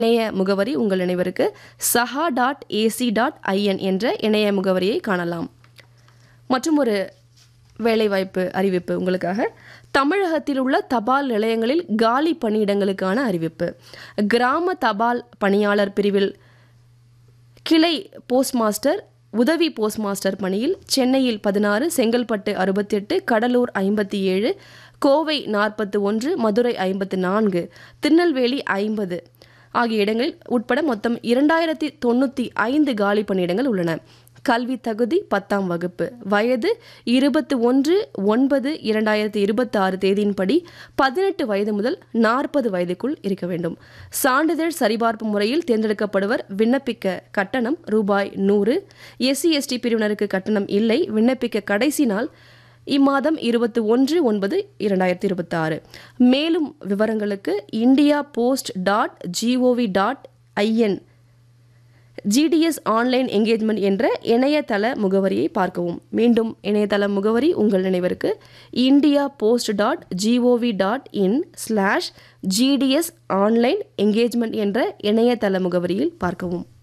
இணைய முகவரி உங்கள் நினைவிற்கு சஹா டாட் ஏசி டாட் ஐஎன் என்ற இணைய முகவரியை காணலாம் மற்றும் ஒரு வேலைவாய்ப்பு அறிவிப்பு உங்களுக்காக தமிழகத்தில் உள்ள தபால் நிலையங்களில் காலி பணியிடங்களுக்கான அறிவிப்பு கிராம தபால் பணியாளர் பிரிவில் கிளை போஸ்ட் மாஸ்டர் உதவி போஸ்ட் மாஸ்டர் பணியில் சென்னையில் பதினாறு செங்கல்பட்டு அறுபத்தெட்டு கடலூர் ஐம்பத்தி ஏழு கோவை நாற்பத்து ஒன்று மதுரை ஐம்பத்து நான்கு திருநெல்வேலி ஐம்பது ஆகிய இடங்களில் உட்பட மொத்தம் இரண்டாயிரத்தி தொண்ணூற்றி ஐந்து காலி பணியிடங்கள் உள்ளன கல்வி தகுதி பத்தாம் வகுப்பு வயது இருபத்தி ஒன்று ஒன்பது இரண்டாயிரத்தி இருபத்தி ஆறு தேதியின்படி பதினெட்டு வயது முதல் நாற்பது வயதுக்குள் இருக்க வேண்டும் சான்றிதழ் சரிபார்ப்பு முறையில் தேர்ந்தெடுக்கப்படுவர் விண்ணப்பிக்க கட்டணம் ரூபாய் நூறு எஸ்சி எஸ்டி பிரிவினருக்கு கட்டணம் இல்லை விண்ணப்பிக்க கடைசி நாள் இம்மாதம் இருபத்தி ஒன்று ஒன்பது இரண்டாயிரத்தி இருபத்தி ஆறு மேலும் விவரங்களுக்கு India post dot GOV dot IN GDS online engagement என்ற இணையதள முகவரியை பார்க்கவும் மீண்டும் இணையதள முகவரி உங்கள் நினைவிற்கு India post dot GOV dot in slash GDS online engagement என்ற இணையதள முகவரியில் பார்க்கவும்